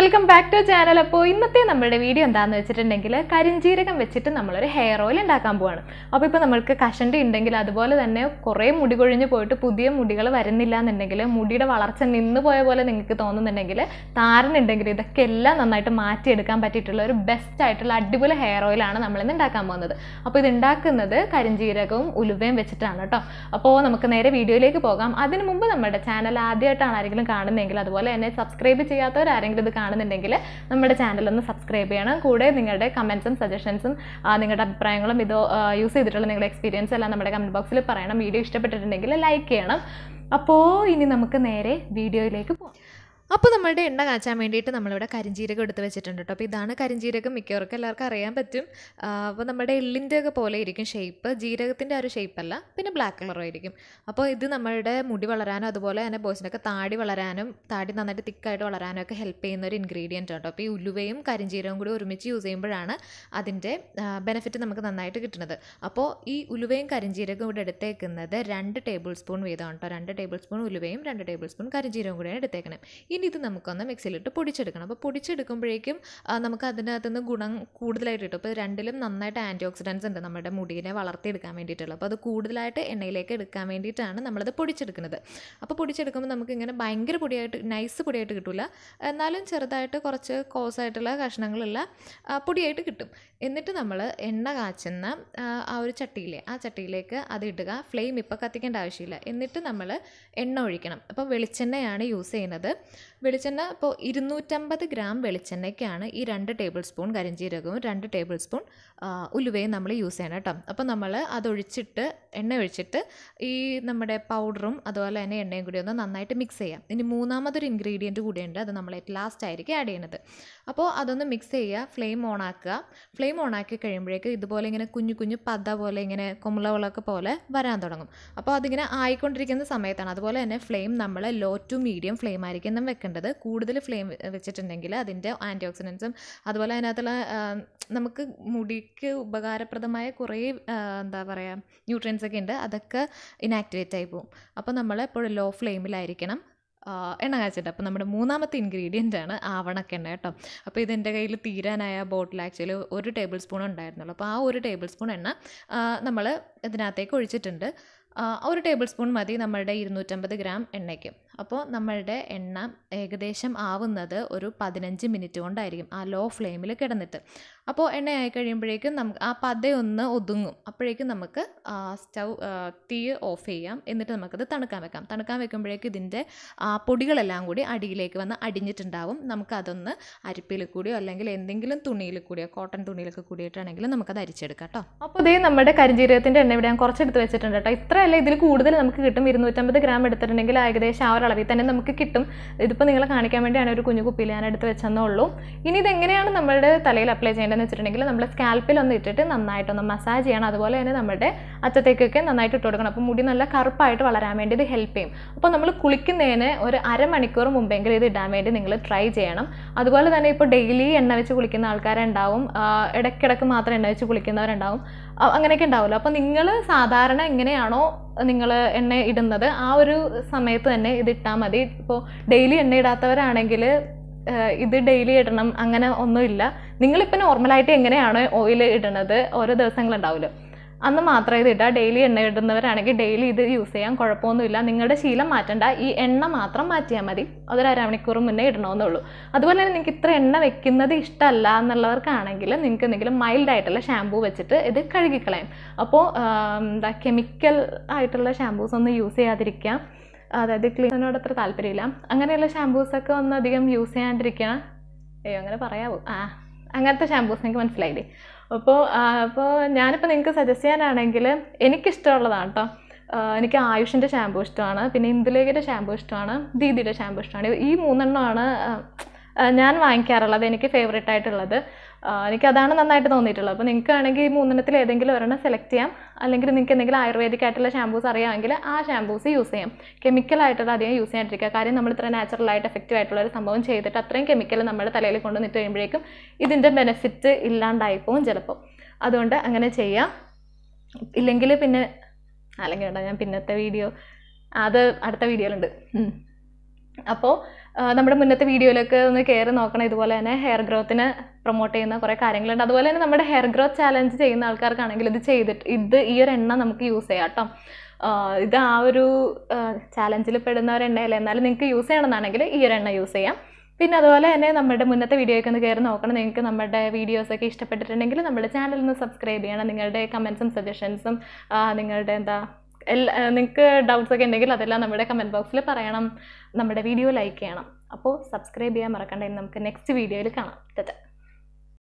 Welcome back to channel അപ്പോൾ ഇന്നത്തെ നമ്മുടെ വീഡിയോ എന്താണെന്ന് വെച്ചിട്ടുണ്ടെങ്കിൽ കരിഞ്ജീരകം വെച്ചിട്ട് നമ്മളൊരു ഹെയർ ഓയിൽ ഉണ്ടാക്കാൻ പോവാണ് അപ്പോൾ ഇപ്പോൾ നമ്മൾക്ക് കഷണ്ടി ഉണ്ടെങ്കിൽ അതുപോലെ തന്നെ കുറേ മുടി കൊഴിഞ്ഞ് പോയിട്ട് പുതിയ മുടികൾ വരുന്നില്ല എന്നുണ്ടെങ്കിൽ മുടിയുടെ വളർച്ച നിന്ന് പോയ പോലെ നിങ്ങൾക്ക് തോന്നുന്നുണ്ടെങ്കിൽ താരനുണ്ടെങ്കിൽ ഇതൊക്കെ എല്ലാം നന്നായിട്ട് മാറ്റിയെടുക്കാൻ പറ്റിയിട്ടുള്ള ഒരു ബെസ്റ്റ് ആയിട്ടുള്ള അടിപൊളി ഹെയർ ഓയിലാണ് നമ്മളിന്ന് ഉണ്ടാക്കാൻ പോകുന്നത് അപ്പോൾ ഇത് ഉണ്ടാക്കുന്നത് കരിഞ്ജീരകവും ഉലുവയും വെച്ചിട്ടാണ് കേട്ടോ അപ്പോൾ നമുക്ക് നേരെ വീഡിയോയിലേക്ക് പോകാം അതിനു മുമ്പ് നമ്മുടെ ചാനൽ ആദ്യമായിട്ടാണ് ആരെങ്കിലും കാണുന്നതെങ്കിൽ അതുപോലെ തന്നെ സബ്സ്ക്രൈബ് ചെയ്യാത്തവരാരെങ്കിലും ഇത് കാണുന്നുണ്ടെങ്കിൽ നമ്മുടെ ചാനൽ ഒന്ന് സബ്സ്ക്രൈബ് ചെയ്യണം കൂടെ നിങ്ങളുടെ കമൻസും സജഷൻസും നിങ്ങളുടെ അഭിപ്രായങ്ങളും ഇത് യൂസ് ചെയ്തിട്ടുള്ള നിങ്ങളുടെ എക്സ്പീരിയൻസ് എല്ലാം നമ്മുടെ കമൻറ്റ് ബോക്സിൽ പറയണം വീഡിയോ ഇഷ്ടപ്പെട്ടിട്ടുണ്ടെങ്കിൽ ലൈക്ക് ചെയ്യണം അപ്പോൾ ഇനി നമുക്ക് നേരെ വീഡിയോയിലേക്ക് പോകാം അപ്പോൾ നമ്മളുടെ എണ്ണ കാച്ചാൻ വേണ്ടിയിട്ട് നമ്മളിവിടെ കരിഞ്ജീരകം എടുത്ത് വെച്ചിട്ടുണ്ട് കേട്ടോ അപ്പോൾ ഇതാണ് കരിഞ്ജീരകം മിക്കവർക്കും എല്ലാവർക്കും അറിയാൻ പറ്റും അപ്പോൾ നമ്മുടെ എള്ളിൻ്റെ ഒക്കെ പോലെ ഇരിക്കും ഷേപ്പ് ജീരകത്തിൻ്റെ ആ ഒരു ഷേപ്പല്ല പിന്നെ ബ്ലാക്ക് കളറും ആയിരിക്കും അപ്പോൾ ഇത് നമ്മളുടെ മുടി വളരാനും അതുപോലെ തന്നെ ബോയ്സിനൊക്കെ താടി വളരാനും താടി നന്നായിട്ട് തിക്കായിട്ട് വളരാനും ഒക്കെ ഹെൽപ്പ് ചെയ്യുന്ന ഒരു ഇൻഗ്രീഡിയൻ്റ് കേട്ടോ അപ്പോൾ ഈ ഉലുവയും കരിഞ്ജീരകവും കൂടി ഒരുമിച്ച് യൂസ് ചെയ്യുമ്പോഴാണ് അതിൻ്റെ ബെനിഫിറ്റ് നമുക്ക് നന്നായിട്ട് കിട്ടുന്നത് അപ്പോൾ ഈ ഉലുവയും കരിഞ്ജീരകവും ഇവിടെ എടുത്തേക്കുന്നത് രണ്ട് ടേബിൾ സ്പൂൺ വീതമാണ് കേട്ടോ രണ്ട് ടേബിൾ സ്പൂൺ ഉലുവയും രണ്ട് ടേബിൾ സ്പൂൺ കരിഞ്ജീരകവും കൂടിയാണ് എടുത്തേക്കുന്നത് ഇനി ഇത് നമുക്കൊന്ന് മിക്സിയിലിട്ട് പൊടിച്ചെടുക്കണം അപ്പോൾ പൊടിച്ചെടുക്കുമ്പോഴേക്കും ആ, നമുക്ക് അതിനകത്ത് നിന്ന് ഗുണം കൂടുതലായിട്ട് കിട്ടും അപ്പോൾ രണ്ടിലും നന്നായിട്ട് ആൻറ്റി ഓക്സിഡൻസ് ഉണ്ട് നമ്മുടെ മുടിയെ വളർത്തിയെടുക്കാൻ വേണ്ടിയിട്ടുള്ളത് അപ്പോൾ അത് കൂടുതലായിട്ട് എണ്ണയിലേക്ക് എടുക്കാൻ വേണ്ടിയിട്ടാണ് നമ്മളത് പൊടിച്ചെടുക്കുന്നത് അപ്പോൾ പൊടിച്ചെടുക്കുമ്പോൾ നമുക്ക് ഇങ്ങനെ ഭയങ്കര പൊടിയായിട്ട് നൈസ് പൊടിയായിട്ട് കിട്ടില്ല എന്നാലും ചെറുതായിട്ട് കുറച്ച് കോസായിട്ടുള്ള കഷ്ണങ്ങളുള്ള ആ, പൊടിയായിട്ട് കിട്ടും എന്നിട്ട് നമ്മൾ എണ്ണ കാച്ചുന്ന ആ, ആ ഒരു ചട്ടിയിലെ ആ ചട്ടിയിലേക്ക് അത് ഇടുക ഫ്ലെയിം ഇപ്പോൾ കത്തിക്കേണ്ട ആവശ്യമില്ല എന്നിട്ട് നമ്മൾ എണ്ണ ഒഴിക്കണം അപ്പോൾ വെളിച്ചെണ്ണയാണ് യൂസ് ചെയ്യുന്നത് വെളിച്ചെണ്ണ ഇപ്പോൾ ഇരുന്നൂറ്റമ്പത് ഗ്രാം വെളിച്ചെണ്ണയ്ക്കാണ് ഈ രണ്ട് ടേബിൾ സ്പൂൺ കരിഞ്ജീരകവും രണ്ട് ടേബിൾ സ്പൂൺ ആ, ഉലുവയും നമ്മൾ യൂസ് ചെയ്യണം കേട്ടോ അപ്പോൾ നമ്മൾ അതൊഴിച്ചിട്ട് എണ്ണ ഒഴിച്ചിട്ട് ഈ നമ്മുടെ പൗഡറും അതുപോലെ തന്നെ എണ്ണയും കൂടി ഒന്ന് നന്നായിട്ട് മിക്സ് ചെയ്യാം ഇനി മൂന്നാമതൊരു ഇൻഗ്രീഡിയൻറ്റ് കൂടിയുണ്ട് അത് നമ്മൾ ലാസ്റ്റ് ആയിരിക്കും ആഡ് ചെയ്യുന്നത് അപ്പോൾ അതൊന്ന് മിക്സ് ചെയ്യുക ഫ്ലെയിം ഓൺ ആക്കുക ഫ്ലെയിം ഓൺ ആക്കി കഴിയുമ്പോഴേക്ക് ഇതുപോലെ ഇങ്ങനെ കുഞ്ഞു കുഞ്ഞു പത പോലെ ഇങ്ങനെ കുമ്പളകളൊക്കെ പോലെ വരാൻ തുടങ്ങും അപ്പോൾ അതിങ്ങനെ ആയിക്കൊണ്ടിരിക്കുന്ന സമയത്താണ് അതുപോലെ തന്നെ ഫ്ലെയിം നമ്മൾ ലോ ടു മീഡിയം ഫ്ലെയിം ആയിരിക്കും നാം വെക്കേണ്ടത് കൂടുതൽ ഫ്ലെയിം വെച്ചിട്ടുണ്ടെങ്കിൽ അതിൻ്റെ ആൻറ്റി ഓക്സിഡൻസും അതുപോലെ അതിനകത്തുള്ള ആ, നമുക്ക് മുടിക്ക് ഉപകാരപ്രദമായ കുറേ ആ, എന്താ പറയുക ന്യൂട്രിയൻസ് ഒക്കെ ഉണ്ട് അതൊക്കെ ഇനാക്ടിവേറ്റ് ആയി പോകും അപ്പോൾ നമ്മൾ എപ്പോഴും ലോ ഫ്ലെയിമിലായിരിക്കണം ആ, എണ്ണ കാച്ചിട്ട് അപ്പോൾ നമ്മുടെ മൂന്നാമത്തെ ഇൻഗ്രീഡിയൻ്റ് ആണ് ആവണക്കെണ്ണ കേട്ടോ അപ്പോൾ ഇത് എൻ്റെ കയ്യിൽ തീരാനായ ബോട്ടിൽ ആക്ച്വലി ഒരു ടേബിൾ സ്പൂൺ ഉണ്ടായിരുന്നുള്ളൂ അപ്പോൾ ആ ഒരു ടേബിൾ സ്പൂൺ എണ്ണ നമ്മൾ ഇതിനകത്തേക്ക് ഒഴിച്ചിട്ടുണ്ട് ആ, ഒരു ടേബിൾ സ്പൂൺ മതി നമ്മളുടെ ഇരുന്നൂറ്റമ്പത് ഗ്രാം എണ്ണയ്ക്ക് അപ്പോൾ നമ്മളുടെ എണ്ണ ഏകദേശം ആവുന്നത് ഒരു പതിനഞ്ച് മിനിറ്റ് കൊണ്ടായിരിക്കും ആ ലോ ഫ്ലെയിമിൽ കിടന്നിട്ട് അപ്പോൾ എണ്ണ ആയി കഴിയുമ്പോഴേക്കും നമുക്ക് ആ പതയൊന്ന് ഒതുങ്ങും അപ്പോഴേക്കും നമുക്ക് സ്റ്റൗ തീ ഓഫ് ചെയ്യാം എന്നിട്ട് നമുക്കത് തണുക്കാൻ വെക്കാം തണുക്കാൻ വെക്കുമ്പോഴേക്കും ഇതിൻ്റെ ആ പൊടികളെല്ലാം കൂടി അടിയിലേക്ക് വന്ന് അടിഞ്ഞിട്ടുണ്ടാവും നമുക്കതൊന്ന് അരിപ്പിൽ കൂടിയോ അല്ലെങ്കിൽ എന്തെങ്കിലും തുണിയിൽ കൂടിയോ കോട്ടൺ തുണിയിലൊക്കെ കൂടിയിട്ടാണെങ്കിലും നമുക്കത് അരിച്ചെടുക്കാം കേട്ടോ അപ്പോൾ ഇതേ നമ്മുടെ കരിഞ്ജീരകത്തിൻ്റെ എണ്ണ ഇവിടെ ഞാൻ കുറച്ചെടുത്ത് വെച്ചിട്ടുണ്ട് കേട്ടോ ഇത്രയല്ല ഇതിൽ കൂടുതൽ നമുക്ക് കിട്ടും ഇരുന്നൂറ്റമ്പത് ഗ്രാം എടുത്തിട്ടുണ്ടെങ്കിൽ ഏകദേശം ആ ഒരു അളവിൽ തന്നെ നമുക്ക് കിട്ടും ഇതിപ്പോൾ നിങ്ങളെ കാണിക്കാൻ വേണ്ടിയാണ് ഒരു കുഞ്ഞു കുപ്പിയിൽ ഞാൻ എടുത്ത് വെച്ചെന്നേ ഉള്ളൂ ഇനി ഇതെങ്ങനെയാണ് നമ്മുടെ തലയിൽ അപ്ലൈ ചെയ്യേണ്ടതെന്ന് വെച്ചിട്ടുണ്ടെങ്കിൽ നമ്മൾ സ്കാൽപ്പിൽ ഒന്ന് ഇട്ടിട്ട് നന്നായിട്ടൊന്ന് മസാജ് ചെയ്യണം അതുപോലെ തന്നെ നമ്മുടെ അറ്റത്തേക്കൊക്കെ നന്നായിട്ട് ഇട്ട് കൊടുക്കണം അപ്പോൾ മുടി നല്ല കറുപ്പായിട്ട് വളരാൻ വേണ്ടി ഇത് ഹെൽപ്പ് ചെയ്യും അപ്പോൾ നമ്മൾ കുളിക്കുന്നതിന് ഒരു അരമണിക്കൂർ മുമ്പെങ്കിലും ഇത് ഇടാൻ വേണ്ടി നിങ്ങൾ ട്രൈ ചെയ്യണം അതുപോലെ തന്നെ ഇപ്പോൾ ഡെയിലി എണ്ണ വെച്ച് കുളിക്കുന്ന ആൾക്കാരുണ്ടാവും ആ, ഇടയ്ക്കിടയ്ക്ക് മാത്രം എണ്ണ വെച്ച് കുളിക്കുന്നവരുണ്ടാവും ആ, അങ്ങനെയൊക്കെ ഉണ്ടാവുമല്ലോ അപ്പോൾ നിങ്ങൾ സാധാരണ എങ്ങനെയാണോ നിങ്ങൾ എണ്ണ ഇടുന്നത് ആ ഒരു സമയത്ത് തന്നെ ഇത് ഇട്ടാൽ മതി ഇപ്പോൾ ഡെയിലി എണ്ണ ഇടാത്തവരാണെങ്കിൽ ഏഹ് ഇത് ഡെയിലി ഇടണം അങ്ങനെ ഒന്നുമില്ല നിങ്ങളിപ്പോൾ നോർമലായിട്ട് എങ്ങനെയാണോ ഓയിൽ ഇടുന്നത് ഓരോ ദിവസങ്ങളുണ്ടാവുമല്ലോ അന്ന് മാത്രമേ ഇത് ഇടുക ഡെയിലി എണ്ണ ഇടുന്നവരാണെങ്കിൽ ഡെയിലി ഇത് യൂസ് ചെയ്യാൻ കുഴപ്പമൊന്നുമില്ല നിങ്ങളുടെ ശീലം മാറ്റണ്ട ഈ എണ്ണ മാത്രം മാറ്റിയാൽ മതി അതൊരു അരമണിക്കൂർ മുന്നേ ഇടണമെന്നുള്ളൂ അതുപോലെ തന്നെ നിങ്ങൾക്ക് ഇത്ര എണ്ണ വെക്കുന്നത് ഇഷ്ടമല്ല എന്നുള്ളവർക്കാണെങ്കിൽ നിങ്ങൾക്ക് എന്തെങ്കിലും മൈൽഡ് ആയിട്ടുള്ള ഷാമ്പൂ വെച്ചിട്ട് ഇത് കഴുകിക്കളയാം അപ്പോൾ എന്താ കെമിക്കൽ ആയിട്ടുള്ള ഷാമ്പൂസ് ഒന്നും യൂസ് ചെയ്യാതിരിക്കാം അതായത് ക്ലീനോട് അത്ര താല്പര്യമില്ല അങ്ങനെയുള്ള ഷാമ്പൂസൊക്കെ ഒന്ന് അധികം യൂസ് ചെയ്യാണ്ടിരിക്കണം അയ്യോ അങ്ങനെ പറയാവോ ആ അങ്ങനത്തെ ഷാമ്പൂസ് എനിക്ക് മനസ്സിലായില്ലേ അപ്പോൾ അപ്പോൾ ഞാനിപ്പോൾ നിങ്ങൾക്ക് സജസ്റ്റ് ചെയ്യാനാണെങ്കിൽ എനിക്കിഷ്ടമുള്ളതാണ് കേട്ടോ എനിക്ക് ആയുഷിൻ്റെ ഷാമ്പൂ ഇഷ്ടമാണ് പിന്നെ ഇന്ദുലേഖയുടെ ഷാമ്പൂ ഇഷ്ടമാണ് ദീദിയുടെ ഷാമ്പൂ ഇഷ്ടമാണ് ഈ മൂന്നെണ്ണമാണ് ആ, ആ, ഞാൻ വാങ്ങിക്കാറുള്ളത് എനിക്ക് ഫേവറേറ്റ് ആയിട്ടുള്ളത് ആ, എനിക്കതാണ് നന്നായിട്ട് തോന്നിയിട്ടുള്ളത് അപ്പോൾ നിങ്ങൾക്ക് ആണെങ്കിൽ ഈ മൂന്നെണ്ണത്തിൽ ഏതെങ്കിലും ഒരെണ്ണം സെലക്ട് ചെയ്യാം അല്ലെങ്കിൽ നിങ്ങൾക്ക് എന്തെങ്കിലും ആയുർവേദിക് ആയിട്ടുള്ള ഷാമ്പൂസ് അറിയാമെങ്കിൽ ആ ഷാമ്പൂസ് യൂസ് ചെയ്യാം കെമിക്കൽ ആയിട്ടുള്ള അധികം യൂസ് ചെയ്യാണ്ടിരിക്കുക കാര്യം നമ്മൾ ഇത്ര നാച്ചുറൽ ആയിട്ട് എഫക്റ്റീവ് ആയിട്ടുള്ള ഒരു സംഭവം ചെയ്തിട്ട് അത്രയും കെമിക്കൽ നമ്മുടെ തലയിൽ കൊണ്ടുവന്നിട്ട് കഴിയുമ്പോഴേക്കും ഇതിൻ്റെ ബെനിഫിറ്റ് ഇല്ലാണ്ടായി പോകും ചിലപ്പോൾ അതുകൊണ്ട് അങ്ങനെ ചെയ്യാം ഇല്ലെങ്കിൽ പിന്നെ അല്ലെങ്കിൽ വേണ്ട ഞാൻ പിന്നത്തെ വീഡിയോ അത് അടുത്ത വീഡിയോയിലുണ്ട് ഉം. അപ്പോൾ നമ്മുടെ മുന്നത്തെ വീഡിയോയിലൊക്കെ ഒന്ന് കയറി നോക്കണം ഇതുപോലെ തന്നെ ഹെയർ ഗ്രോത്തിന് പ്രൊമോട്ട് ചെയ്യുന്ന കുറേ കാര്യങ്ങളുണ്ട് അതുപോലെ തന്നെ നമ്മുടെ ഹെയർ ഗ്രോത്ത് ചാലഞ്ച് ചെയ്യുന്ന ആൾക്കാർക്കാണെങ്കിൽ ഇത് ചെയ്തിട്ട് ഇത് ഈ ഒരു എണ്ണ നമുക്ക് യൂസ് ചെയ്യാം കേട്ടോ ആഹ് ഇത് ആ ഒരു ചാലഞ്ചിൽ പെടുന്ന ഒരു എണ്ണയല്ല എന്നാലും നിങ്ങൾക്ക് യൂസ് ചെയ്യണമെന്നാണെങ്കിൽ ഈ ഒരു എണ്ണ യൂസ് ചെയ്യാം പിന്നെ അതുപോലെ തന്നെ നമ്മുടെ മുന്നത്തെ വീഡിയോയൊക്കെ ഒന്ന് കയറി നോക്കണം നിങ്ങൾക്ക് നമ്മുടെ വീഡിയോസൊക്കെ ഇഷ്ടപ്പെട്ടിട്ടുണ്ടെങ്കിൽ നമ്മുടെ ചാനൽ ഒന്ന് സബ്സ്ക്രൈബ് ചെയ്യണം നിങ്ങളുടെ കമൻസും സജഷൻസും നിങ്ങളുടെ എന്താ എല്ലാ നിങ്ങൾക്ക് ഡൗട്ട്സ് ഒക്കെ ഉണ്ടെങ്കിൽ അതെല്ലാം നമ്മുടെ കമൻറ്റ് ബോക്സിൽ പറയണം നമ്മുടെ വീഡിയോ ലൈക്ക് ചെയ്യണം അപ്പോൾ സബ്സ്ക്രൈബ് ചെയ്യാൻ മറക്കണ്ട ഇനി നമുക്ക് നെക്സ്റ്റ് വീഡിയോയിൽ കാണാം ടാറ്റ